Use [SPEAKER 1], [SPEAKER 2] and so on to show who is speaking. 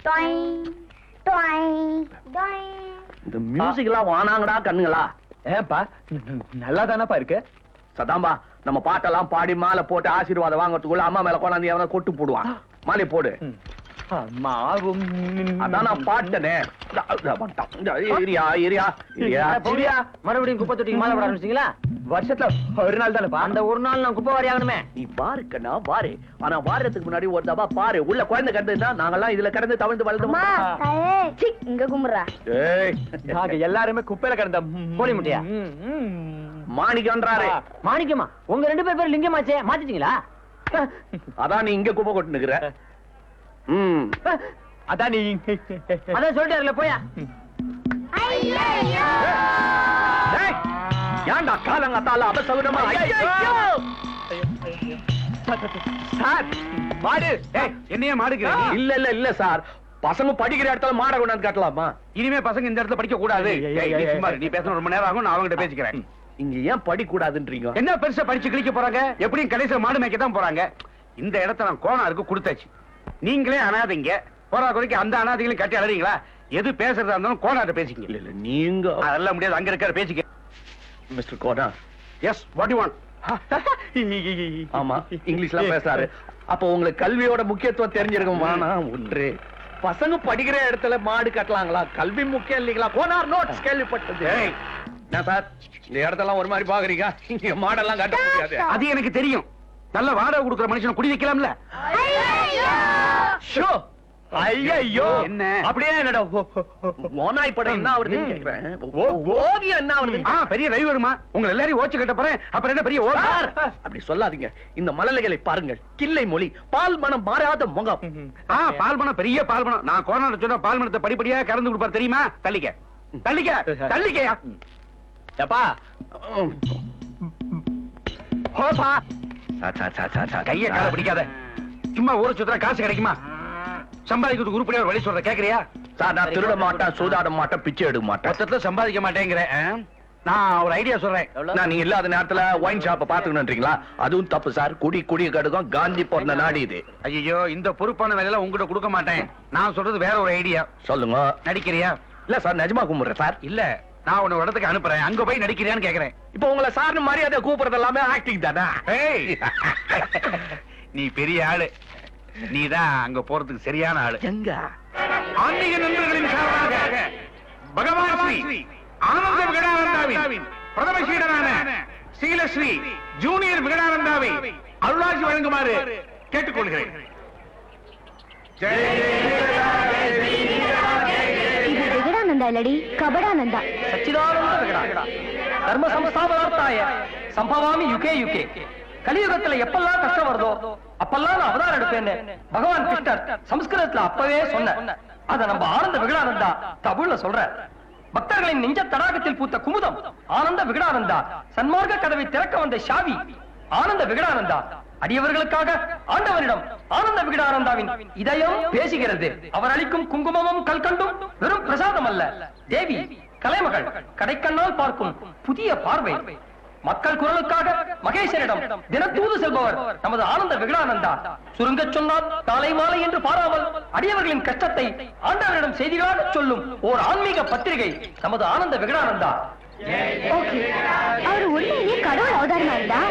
[SPEAKER 1] டொய் டொய் டொய்
[SPEAKER 2] இந்த மியூசிக் எல்லாம் வானாங்கடா கண்ணுங்களா
[SPEAKER 3] ஏன்பா நல்லா தானப்பா இருக்கு
[SPEAKER 2] சதாம்பா நம்ம பாட்டெல்லாம் பாடி மாலை போட்டு ஆசீர்வாதம் வாங்கறதுக்குள்ள அம்மா மேல கொண்டாந்து எவனா கொட்டு போடுவான் மாலை போடு
[SPEAKER 3] மாவும்
[SPEAKER 2] அதான் நான் பாட்டனே இதா, இதா வந்துட்டான். இதா, ஏரியா ஏரியா ஏரியா
[SPEAKER 4] போடியா மறுபடியும் குப்பை தொட்டிக்கு மாலை போட ஆரம்பிச்சிங்களா
[SPEAKER 3] வருஷத்துல ஒரு நாள் தானப்பா
[SPEAKER 4] அந்த ஒரு நாள் நான் குப்பை வாரி ஆகணுமே
[SPEAKER 2] நீ பாரு கண்ணா பாரு ஆனா வாரத்துக்கு முன்னாடி ஒரு தபா பாரு உள்ள குழந்தை கிடந்ததுன்னா நாங்கெல்லாம் இதுல கிடந்து தவழ்ந்து
[SPEAKER 1] அம்மா
[SPEAKER 2] வளர்ந்தோமா
[SPEAKER 1] தாயே சி இங்க கும்புறா
[SPEAKER 2] ஏய்
[SPEAKER 3] நாங்க எல்லாருமே குப்பையில கிடந்த
[SPEAKER 4] கோழி முட்டையா?
[SPEAKER 2] மாணிக்கன்றாரு
[SPEAKER 4] மாணிக்கமா உங்க ரெண்டு பேர் பேர் லிங்கமாச்சே மாத்திட்டீங்களா
[SPEAKER 2] அதான் நீ இங்க குப்பை கொட்டு நிக்கிற ம்
[SPEAKER 3] அதான் நீ
[SPEAKER 4] அதான் சொல்லிட்டாருல போயா
[SPEAKER 1] ஐயோ
[SPEAKER 2] டேய், ஏன்டா காலங்கத்தால அபசகுனமா ஐயோ
[SPEAKER 3] சார் மாடு
[SPEAKER 5] ஏய், என்னைய மாடுக்கிற நீ?
[SPEAKER 2] இல்ல இல்ல இல்ல சார் பசங்க படிக்கிற இடத்துல மாட கொண்டாந்து காட்டலாமா
[SPEAKER 5] இனிமே பசங்க இந்த இடத்துல படிக்க கூடாது
[SPEAKER 3] ஏய், ஏய்,
[SPEAKER 5] ஏய், நீ
[SPEAKER 3] ஏய்,
[SPEAKER 5] சும்மா இரு. நீ பேசணும் ரொம்ப நேரம் ஆகும் நான் அவங்ககிட்ட பேசிக்கிறேன்
[SPEAKER 2] இங்க ஏன் படிக்க கூடாதுன்றீங்க
[SPEAKER 5] என்ன பெருசா படிச்சு கிழிக்க போறாங்க எப்படியும் கடைசியில மாடு மேய்க்க தான் போறாங்க இந்த இடத்த நான் கோனாருக்கு கொடுத்தாச்சு நீங்களே அனாதைங்க போறா குறைக்கு அந்த அனாதைகளையும் கட்டி அழறீங்களா எது பேசுறதா இருந்தாலும் கோனார்ட்ட
[SPEAKER 2] இல்ல
[SPEAKER 5] பேசிக்கங்க
[SPEAKER 2] இல்ல நீங்க
[SPEAKER 5] அதெல்லாம் முடியாது அங்க இருக்காரு பேசிக்க
[SPEAKER 2] mister Kona
[SPEAKER 5] yes what you want
[SPEAKER 2] ஆமா இங்கிலீஷ்ல பேசுறாரு அப்போ உங்களுக்கு கல்வியோட முக்கியத்துவம் தெரிஞ்சிருக்கும் வானா ஒன்று பசங்க படிக்கிற இடத்துல மாடு கட்டலாங்களா கல்வி முக்கியம் இல்லைங்களா கோனார் நோட்ஸ் கேள்விப்பட்டது
[SPEAKER 5] ஏய்.
[SPEAKER 2] என்ன சார் இந்த இடத்தெல்லாம் ஒரு மாதிரி பாக்குறீங்க இங்க மாடெல்லாம் கட்ட முடியாது
[SPEAKER 5] அது எனக்கு தெரியும் நல்ல வாடகை கொடுக்குற மனுஷனை குடி வைக்கலாம்ல
[SPEAKER 2] ஷோ ஐயோ
[SPEAKER 5] என்ன?
[SPEAKER 2] அப்படியே என்னடா ஓனாய் படம் என்ன ஆகுதுன்னு கேக்குறேன் ஓ- ஓவியம் என்ன ஆகுது
[SPEAKER 5] ஆ பெரிய ரவி வருமா உங்க எல்லாரையும் ஓச்சு கட்ட போறேன் அப்புறம் என்ன பெரிய ஓட்டு
[SPEAKER 2] சார், அப்படி சொல்லாதீங்க இந்த மலலைகளை பாருங்கள் கிள்ளை மொழி பால் மனம் மாறாத முகம்
[SPEAKER 5] ஆ பால் பணம் பெரிய பால் பணம் நான் கோனார் சொன்னா பால் பணத்தை படிப்படியா கறந்து கொடுப்பார் தெரியுமா தள்ளிக்க தள்ளிக்க தள்ளிக்கயா
[SPEAKER 3] எப்பா
[SPEAKER 2] உம்.
[SPEAKER 3] ஹோப்பா
[SPEAKER 2] சா, சா, சா, சா, சா.
[SPEAKER 5] கைய கால பிடிக்காத சும்மா ஊரை சுத்துறா காசு கிடைக்குமா சம்பாதிக்கிறதுக்கு உருப்படியா ஒரு வழி சொல்ற கேக்குறியா
[SPEAKER 2] சார் நான் திருட மாட்டேன் சூதாட மாட்டேன் பிச்சை எடுக்க மாட்டேன்
[SPEAKER 5] மொத்தத்துல சம்பாதிக்க மாட்டேங்கிற ஆ? நான் ஒரு ஐடியா சொல்றேன்
[SPEAKER 2] நான் நீங்க இல்லாத நேரத்துல ஒயின் ஷாப்ப பாத்துக்கணும்ன்றீங்களா அதுவும் தப்பு சார் குடி குடி கடுக்கும் காந்தி பிறந்த நாடு இது
[SPEAKER 5] ஐயோ இந்த பொறுப்பான வேலையெல்லாம் உங்ககிட்ட கொடுக்க மாட்டேன் நான் சொல்றது வேற ஒரு ஐடியா
[SPEAKER 2] சொல்லுங்க
[SPEAKER 5] நடிக்கிறியா
[SPEAKER 2] இல்ல சார் நிஜமா கும்பிடுறேன் சார்
[SPEAKER 5] இல்ல நான் உன்னை ஒரு இடத்துக்கு அனுப்புறேன் அங்க போய் நடிக்கிறியான்னு கேக்குறேன்
[SPEAKER 2] இப்போ உங்களை சார்னு மரியாதை கூப்பிடுறது எல்லாமே ஆக்டிங் தானே
[SPEAKER 5] ஏய், நீ பெரிய ஆளு நீதான் அங்க போறதுக்கு சரியான ஆளு
[SPEAKER 2] எங்க
[SPEAKER 5] ஆன்மீக நண்பர்களின் சார்பாக பகவான் ஸ்ரீ ஆனந்த விகடானந்தாவின் பிரதம சீடரான ஸ்ரீலஸ்ரீ ஜூனியர் விகடானந்தாவை அருளாசி வழங்குமாறு கேட்டுக்கொள்கிறேன்
[SPEAKER 1] இது விகடானந்தா இல்லடி கபடானந்தா
[SPEAKER 4] சச்சிதானந்த விகடா தர்ம சமஸ்தாபனார்த்தாய சம்பவாமி யுகே யுகே கலியுகத்துல எப்பெல்லாம் கஷ்டம் வருதோ அப்பெல்லாம் நான் அவதாரம் எடுப்பேன்னு பகவான் கிருஷ்ணர் சம்ஸ்கிருதத்துல அப்பவே சொன்ன அத நம்ம ஆனந்த விகடானந்தா தமிழ்ல சொல்ற பக்தர்களின் நெஞ்ச தடாகத்தில் பூத்த குமுதம் ஆனந்த விகடானந்தா சன்மார்க்க கதவை திறக்க வந்த ஷாவி ஆனந்த விகடானந்தா அடியவர்களுக்காக ஆண்டவனிடம் ஆனந்த விகடானந்தாவின் இதயம் பேசுகிறது அவர் அளிக்கும் குங்குமமும் கல்கண்டும் வெறும் பிரசாதம் அல்ல தேவி கலைமகள் கடைக்கண்ணால் பார்க்கும் புதிய பார்வை மக்கள் குரலுக்காக மகேசனிடம் தினத்தூது செல்பவர் நமது ஆனந்த விகடானந்தா சுருங்கச் சொன்னால் காலை மாலை என்று பாராமல் அடியவர்களின் கஷ்டத்தை ஆண்டவரிடம் செய்திகளாக சொல்லும் ஓர் ஆன்மீக பத்திரிகை நமது ஆனந்த விகடானந்தா
[SPEAKER 1] ஓகே அவர் உண்மையிலேயே கடவுள் அவதாரமா இருந்தா